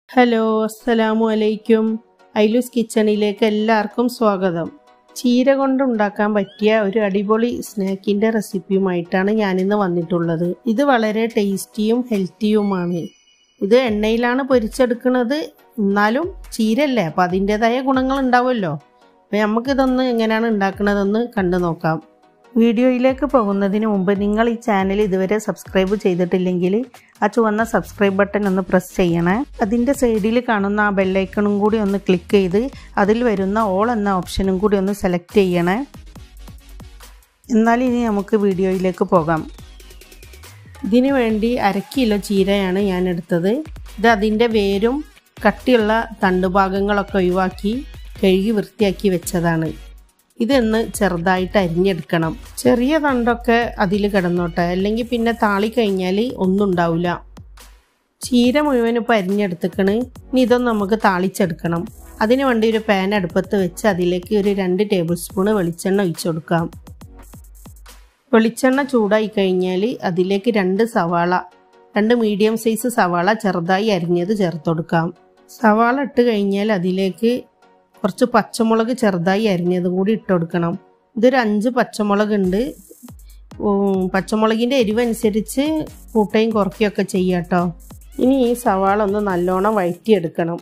hello അസ്സലാമു അലൈക്കും ഐലൂസ് കിച്ചണിലേക്ക് എല്ലാവർക്കും സ്വാഗതം ചീര കൊണ്ട് ഉണ്ടാക്കാൻ പറ്റിയ ഒരു അടിപൊളി സ്നാക്കിൻ്റെ റെസിപ്പിയുമായിട്ടാണ് ഞാനിന്ന് വന്നിട്ടുള്ളത് ഇത് വളരെ ടേസ്റ്റിയും ഹെൽത്തിയുമാണ് ഇത് എണ്ണയിലാണ് പൊരിച്ചെടുക്കുന്നത് എന്നാലും ചീരല്ലേ അപ്പം അതിൻ്റെതായ ഗുണങ്ങൾ ഉണ്ടാവുമല്ലോ അപ്പം നമുക്കിതൊന്ന് എങ്ങനെയാണ് ഉണ്ടാക്കുന്നതെന്ന് കണ്ടു നോക്കാം വീഡിയോയിലേക്ക് പോകുന്നതിന് മുമ്പ് നിങ്ങൾ ഈ ചാനൽ ഇതുവരെ സബ്സ്ക്രൈബ് ചെയ്തിട്ടില്ലെങ്കിൽ ആ ചുവന്ന സബ്സ്ക്രൈബ് ബട്ടൺ ഒന്ന് പ്രസ് ചെയ്യണേ അതിൻ്റെ സൈഡിൽ കാണുന്ന ആ ബെല്ലൈക്കണും കൂടി ഒന്ന് ക്ലിക്ക് ചെയ്ത് അതിൽ വരുന്ന ഓൾ എന്ന ഓപ്ഷനും കൂടി ഒന്ന് സെലക്ട് ചെയ്യണേ എന്നാൽ ഇനി നമുക്ക് വീഡിയോയിലേക്ക് പോകാം ഇതിനു വേണ്ടി അര കിലോ ചീരയാണ് ഞാൻ എടുത്തത് ഇത് അതിൻ്റെ വേരും കട്ടിയുള്ള തണ്ടുഭാഗങ്ങളൊക്കെ ഒഴിവാക്കി കഴുകി വൃത്തിയാക്കി വെച്ചതാണ് ഇതൊന്ന് ചെറുതായിട്ട് അരിഞ്ഞെടുക്കണം ചെറിയ തണ്ടൊക്കെ അതിൽ കിടന്നോട്ടെ അല്ലെങ്കിൽ പിന്നെ താളി കഴിഞ്ഞാൽ ഒന്നും ഉണ്ടാവില്ല ചീര മുഴുവൻ ഇപ്പോൾ അരിഞ്ഞെടുത്തേക്കണ് ഇനി ഇതൊന്ന് നമുക്ക് താളിച്ചെടുക്കണം അതിനു വേണ്ടി ഒരു പാൻ അടുപ്പത്ത് വെച്ച് അതിലേക്ക് ഒരു രണ്ട് ടേബിൾ സ്പൂൺ വെളിച്ചെണ്ണ ഒഴിച്ചു കൊടുക്കാം വെളിച്ചെണ്ണ ചൂടായി കഴിഞ്ഞാൽ അതിലേക്ക് രണ്ട് സവാള രണ്ട് മീഡിയം സൈസ് സവാള ചെറുതായി അരിഞ്ഞത് ചേർത്ത് കൊടുക്കാം സവാള ഇട്ട് കഴിഞ്ഞാൽ അതിലേക്ക് കുറച്ച് പച്ചമുളക് ചെറുതായി അരിഞ്ഞതും കൂടി ഇട്ട് കൊടുക്കണം ഇതൊരു അഞ്ച് പച്ചമുളക് ഉണ്ട് പച്ചമുളകിൻ്റെ എരിവനുസരിച്ച് കൂട്ടയും കുറയ്ക്കുകയൊക്കെ ചെയ്യാം കേട്ടോ ഇനി ഈ സവാള ഒന്ന് നല്ലോണം വഴറ്റിയെടുക്കണം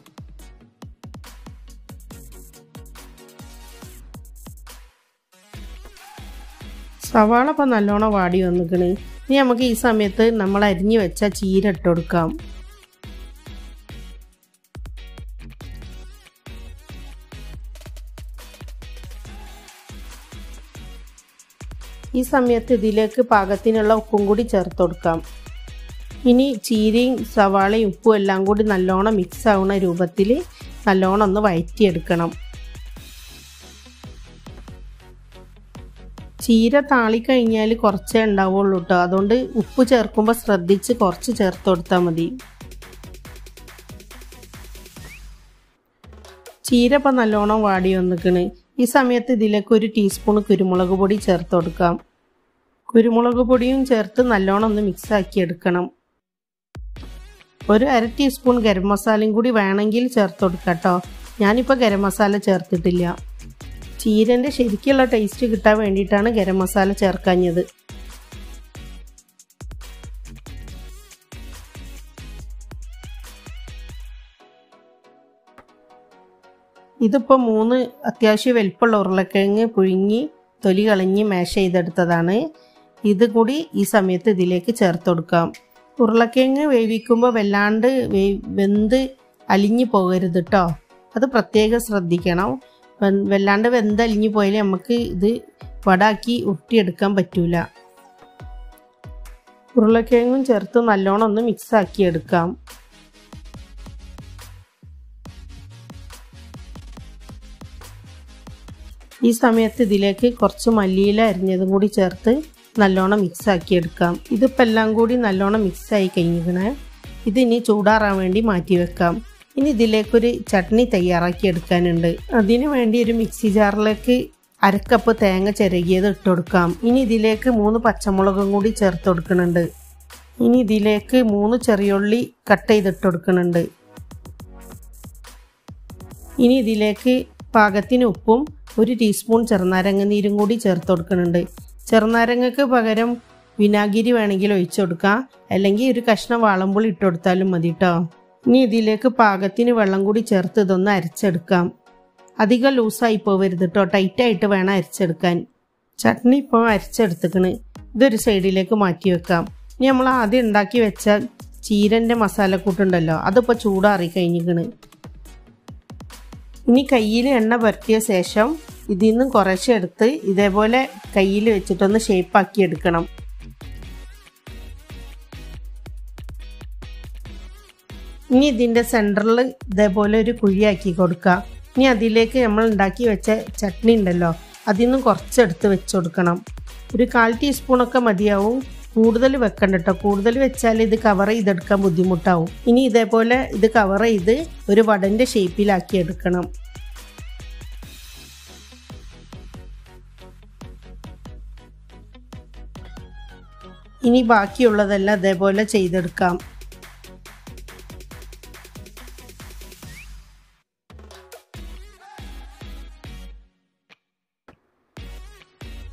സവാള ഇപ്പം നല്ലോണം വാടി വന്നിക്കണ് ഇനി നമുക്ക് ഈ സമയത്ത് നമ്മൾ അരിഞ്ഞു വെച്ച ചീര ഇട്ട് കൊടുക്കാം ഈ സമയത്ത് ഇതിലേക്ക് പാകത്തിനുള്ള ഉപ്പും കൂടി ചേർത്ത് കൊടുക്കാം ഇനി ചീരയും സവാളയും ഉപ്പും എല്ലാം കൂടി നല്ലോണം മിക്സ് ആവുന്ന രൂപത്തിൽ നല്ലോണം ഒന്ന് വഴറ്റിയെടുക്കണം ചീര താളിക്കഴിഞ്ഞാൽ കുറച്ചേ ഉണ്ടാവുള്ളൂ കേട്ടോ അതുകൊണ്ട് ഉപ്പ് ചേർക്കുമ്പോൾ ശ്രദ്ധിച്ച് കുറച്ച് ചേർത്ത് കൊടുത്താൽ മതി ചീര ഇപ്പം നല്ലോണം വാടി വന്നിക്കണ് ഈ സമയത്ത് ഇതിലേക്ക് ഒരു ടീസ്പൂൺ കുരുമുളക് പൊടി ചേർത്ത് കൊടുക്കാം കുരുമുളക് പൊടിയും ചേർത്ത് നല്ലോണം ഒന്ന് മിക്സ് ആക്കി എടുക്കണം ഒരു അര ടീസ്പൂൺ ഗരം മസാലയും കൂടി വേണമെങ്കിൽ ചേർത്ത് കൊടുക്കാം കേട്ടോ ഞാനിപ്പോൾ ഗരം മസാല ചേർത്തിട്ടില്ല ചീരൻ്റെ ശരിക്കുള്ള ടേസ്റ്റ് കിട്ടാൻ വേണ്ടിയിട്ടാണ് ഗരം മസാല ചേർക്കാഞ്ഞത് ഇതിപ്പോൾ മൂന്ന് അത്യാവശ്യം വലിപ്പമുള്ള ഉരുളക്കിഴങ്ങ് പുഴുങ്ങി തൊലി കളഞ്ഞ് മാഷ് ചെയ്തെടുത്തതാണ് ഇത് കൂടി ഈ സമയത്ത് ഇതിലേക്ക് ചേർത്ത് കൊടുക്കാം ഉരുളക്കിഴങ്ങ് വേവിക്കുമ്പോൾ വല്ലാണ്ട് വെന്ത് അലിഞ്ഞു പോകരുത് കേട്ടോ അത് പ്രത്യേകം ശ്രദ്ധിക്കണം വല്ലാണ്ട് വെന്ത് അലിഞ്ഞു പോയാൽ നമുക്ക് ഇത് വടാക്കി ഉരുട്ടിയെടുക്കാൻ പറ്റൂല ഉരുളക്കിഴങ്ങും ചേർത്ത് നല്ലോണം ഒന്ന് മിക്സ് ആക്കി എടുക്കാം ഈ സമയത്ത് ഇതിലേക്ക് കുറച്ച് മല്ലിയില അരിഞ്ഞതും കൂടി ചേർത്ത് നല്ലോണം മിക്സ് ആക്കി എടുക്കാം ഇതിപ്പോൾ എല്ലാം കൂടി നല്ലോണം മിക്സ് ആയി കഴിഞ്ഞിരിക്കണേ ഇതിനി ചൂടാറാൻ വേണ്ടി മാറ്റി വെക്കാം ഇനി ഇതിലേക്കൊരു ചട്നി തയ്യാറാക്കി എടുക്കാനുണ്ട് അതിനു വേണ്ടി ഒരു മിക്സി ജാറിലേക്ക് അരക്കപ്പ് തേങ്ങ ചിരകിയത് ഇട്ട് കൊടുക്കാം ഇനി ഇതിലേക്ക് മൂന്ന് പച്ചമുളകും കൂടി ചേർത്ത് കൊടുക്കുന്നുണ്ട് ഇനി ഇതിലേക്ക് മൂന്ന് ചെറിയുള്ളി കട്ട് ചെയ്തിട്ട് കൊടുക്കുന്നുണ്ട് ഇനി ഇതിലേക്ക് പാകത്തിന് ഉപ്പും ഒരു ടീസ്പൂൺ ചെറുനാരങ്ങ നീരും കൂടി ചേർത്ത് കൊടുക്കുന്നുണ്ട് ചെറുനാരങ്ങക്ക് പകരം വിനാഗിരി വേണമെങ്കിൽ ഒഴിച്ചു കൊടുക്കാം അല്ലെങ്കിൽ ഒരു കഷ്ണം വാളമ്പുളി ഇട്ട് കൊടുത്താലും മതി കേട്ടോ ഇനി ഇതിലേക്ക് പാകത്തിന് വെള്ളം കൂടി ചേർത്ത് ഇതൊന്ന് അരച്ചെടുക്കാം അധികം ലൂസായി പോവരുത് കേട്ടോ ടൈറ്റായിട്ട് വേണം അരച്ചെടുക്കാൻ ചട്നി ഇപ്പോൾ അരച്ചെടുത്തേക്കണ് ഇതൊരു സൈഡിലേക്ക് മാറ്റി വെക്കാം ഇനി നമ്മൾ ആദ്യം ഉണ്ടാക്കി വെച്ച ചീരൻ്റെ മസാലക്കൂട്ടുണ്ടല്ലോ അതിപ്പോൾ ചൂടാറി കഴിഞ്ഞിക്കണ് ഇനി കയ്യിൽ എണ്ണ പുരട്ടിയ ശേഷം ഇതിൽ നിന്ന് കുറേശ്ശെ എടുത്ത് ഇതേപോലെ കയ്യിൽ വെച്ചിട്ടൊന്ന് ഷേപ്പാക്കി എടുക്കണം ഇനി ഇതിൻ്റെ സെൻറ്ററിൽ ഇതേപോലെ ഒരു കുഴിയാക്കി കൊടുക്കുക ഇനി അതിലേക്ക് നമ്മൾ ഉണ്ടാക്കി വെച്ച ചട്നി ഉണ്ടല്ലോ അതിൽ നിന്ന് കുറച്ചെടുത്ത് വെച്ച് കൊടുക്കണം ഒരു കാൽ ടീസ്പൂണൊക്കെ മതിയാവും കൂടുതൽ വെക്കണ്ട കേട്ടോ കൂടുതൽ വെച്ചാൽ ഇത് കവർ ചെയ്തെടുക്കാൻ ബുദ്ധിമുട്ടാവും ഇനി ഇതേപോലെ ഇത് കവർ ചെയ്ത് ഒരു വടൻ്റെ ഷേപ്പിലാക്കി എടുക്കണം ഇനി ബാക്കിയുള്ളതെല്ലാം അതേപോലെ ചെയ്തെടുക്കാം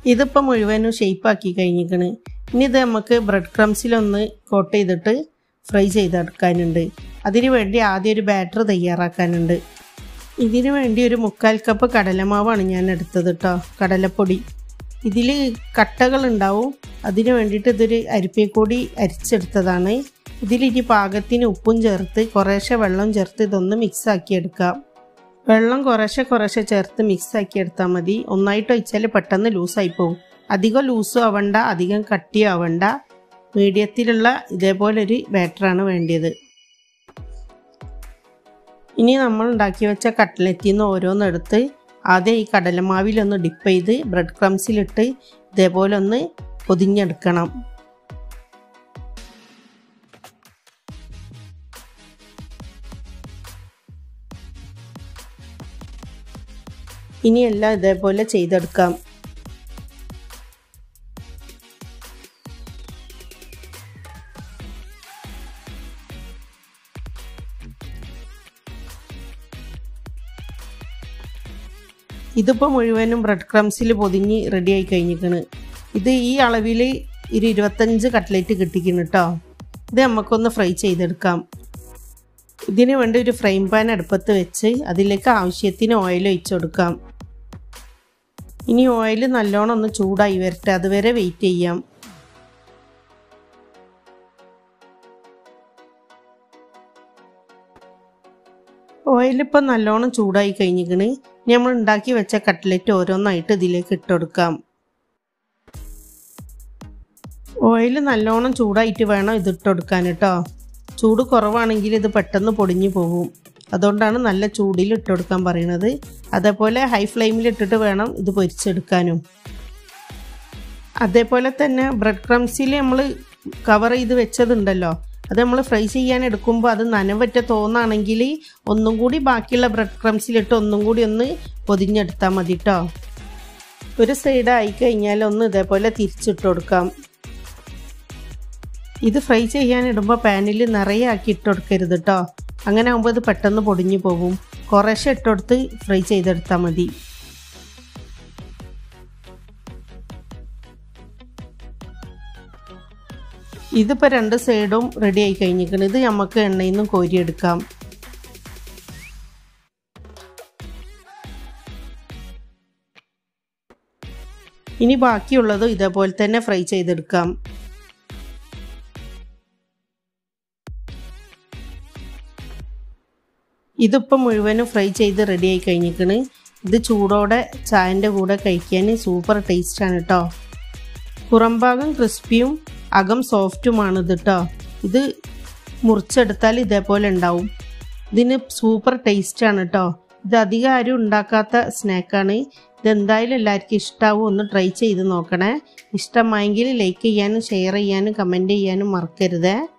ഇതിപ്പോൾ മുഴുവനും ഷേപ്പാക്കി കഴിഞ്ഞിരിക്കണ് ഇനി ഇത് നമുക്ക് ബ്രെഡ് ക്രംസിലൊന്ന് കോട്ട് ചെയ്തിട്ട് ഫ്രൈ ചെയ്തെടുക്കാനുണ്ട് അതിനു വേണ്ടി ആദ്യം ഒരു ബാറ്റർ തയ്യാറാക്കാനുണ്ട് ഇതിനു വേണ്ടി ഒരു മുക്കാൽ കപ്പ് കടലമാവാണ് ഞാൻ എടുത്തത് കേട്ടോ കടലപ്പൊടി ഇതിൽ കട്ടകളുണ്ടാവും അതിനു വേണ്ടിയിട്ട് ഇതൊരു അരിപ്പേക്കൂടി അരിച്ചെടുത്തതാണ് ഇതിലിനി പാകത്തിന് ഉപ്പും ചേർത്ത് കുറേശ്ശെ വെള്ളം ചേർത്ത് ഇതൊന്ന് മിക്സ് ആക്കി എടുക്കാം വെള്ളം കുറേശ്ശെ കുറേശ്ശെ ചേർത്ത് മിക്സ് ആക്കി എടുത്താൽ മതി ഒന്നായിട്ട് ഒഴിച്ചാൽ പെട്ടെന്ന് ലൂസായി പോകും അധികം ലൂസും ആവണ്ട അധികം കട്ടിയും ആവണ്ട മീഡിയത്തിലുള്ള ഇതേപോലൊരു ബാറ്ററാണ് വേണ്ടിയത് ഇനി നമ്മൾ ഉണ്ടാക്കി വെച്ച കട്ട്ലറ്റിൽ നിന്ന് ഓരോന്നെടുത്ത് ആദ്യം ഈ കടലമാവിലൊന്ന് ഡിപ്പ് ചെയ്ത് ബ്രെഡ് ക്രംസിലിട്ട് ഇതേപോലെ ഒന്ന് പൊതിഞ്ഞെടുക്കണം ഇനിയെല്ലാം ഇതേപോലെ ചെയ്തെടുക്കാം ഇതിപ്പോൾ മുഴുവനും ബ്രെഡ് ക്രംസിൽ പൊതിഞ്ഞ് റെഡിയായി കഴിഞ്ഞിരിക്കണ് ഇത് ഈ അളവിൽ ഒരു ഇരുപത്തഞ്ച് കട്ട്ലറ്റ് കിട്ടിക്കുന്നു കേട്ടോ ഇത് നമുക്കൊന്ന് ഫ്രൈ ചെയ്തെടുക്കാം ഇതിന് വേണ്ടി ഒരു ഫ്രൈം പാൻ അടുപ്പത്ത് വെച്ച് അതിലേക്ക് ആവശ്യത്തിന് ഓയിൽ ഒഴിച്ചു കൊടുക്കാം ഇനി ഓയിൽ നല്ലോണം ഒന്ന് ചൂടായി വരട്ടെ അതുവരെ വെയിറ്റ് ചെയ്യാം ഓയിലിപ്പം നല്ലോണം ചൂടായി കഴിഞ്ഞിക്കണ് ഇനി നമ്മൾ ഉണ്ടാക്കി വെച്ച കട്ട്ലറ്റ് ഓരോന്നായിട്ട് ഇതിലേക്ക് ഇട്ടുകൊടുക്കാം ഓയിൽ നല്ലോണം ചൂടായിട്ട് വേണം ഇത് ഇട്ടുകൊടുക്കാൻ കേട്ടോ ചൂട് കുറവാണെങ്കിൽ ഇത് പെട്ടെന്ന് പൊടിഞ്ഞു പോകും അതുകൊണ്ടാണ് നല്ല ചൂടിൽ ഇട്ടുകൊടുക്കാൻ പറയുന്നത് അതേപോലെ ഹൈ ഫ്ലെയിമിൽ ഇട്ടിട്ട് വേണം ഇത് പൊരിച്ചെടുക്കാനും അതേപോലെ തന്നെ ബ്രെഡ് ക്രംസിൽ നമ്മൾ കവർ ചെയ്ത് വെച്ചതുണ്ടല്ലോ അത് നമ്മൾ ഫ്രൈ ചെയ്യാൻ എടുക്കുമ്പോൾ അത് നനവറ്റ തോന്നാണെങ്കിൽ ഒന്നും കൂടി ബാക്കിയുള്ള ബ്രെഡ് ക്രംസിലിട്ട് ഒന്നും കൂടി ഒന്ന് പൊതിഞ്ഞെടുത്താൽ മതി കേട്ടോ ഒരു സൈഡ് ആയി കഴിഞ്ഞാൽ ഒന്ന് ഇതേപോലെ തിരിച്ചിട്ട് കൊടുക്കാം ഇത് ഫ്രൈ ചെയ്യാൻ ഇടുമ്പോൾ പാനിൽ നിറയെ ആക്കി ഇട്ട് കൊടുക്കരുത് കേട്ടോ അങ്ങനെ ആകുമ്പോൾ ഇത് പെട്ടെന്ന് പൊടിഞ്ഞു പോകും കുറേശ്ശെ ഇട്ടുകൊടുത്ത് ഫ്രൈ ചെയ്തെടുത്താൽ മതി ഇതിപ്പോൾ രണ്ട് സൈഡും റെഡി ആയി കഴിഞ്ഞിരിക്കണം ഇത് നമുക്ക് എണ്ണയിൽ നിന്നും കോരിയെടുക്കാം ഇനി ബാക്കിയുള്ളത് ഇതേപോലെ തന്നെ ഫ്രൈ ചെയ്തെടുക്കാം ഇതിപ്പോൾ മുഴുവനും ഫ്രൈ ചെയ്ത് റെഡി ആയി കഴിഞ്ഞിരിക്കണ് ഇത് ചൂടോടെ ചായൻ്റെ കൂടെ കഴിക്കാൻ സൂപ്പർ ടേസ്റ്റാണ് കേട്ടോ പുറംഭാഗം ക്രിസ്പിയും അകം സോഫ്റ്റുമാണ് ഇത് കേട്ടോ ഇത് മുറിച്ചെടുത്താൽ ഇതേപോലെ ഉണ്ടാവും ഇതിന് സൂപ്പർ ടേസ്റ്റാണ് കേട്ടോ ഇത് അധികം ആരും ഉണ്ടാക്കാത്ത സ്നാക്കാണ് ഇതെന്തായാലും എല്ലാവർക്കും ഇഷ്ടമാവും ഒന്ന് ട്രൈ ചെയ്ത് നോക്കണേ ഇഷ്ടമായെങ്കിൽ ലൈക്ക് ചെയ്യാനും ഷെയർ ചെയ്യാനും കമൻറ്റ് ചെയ്യാനും മറക്കരുതേ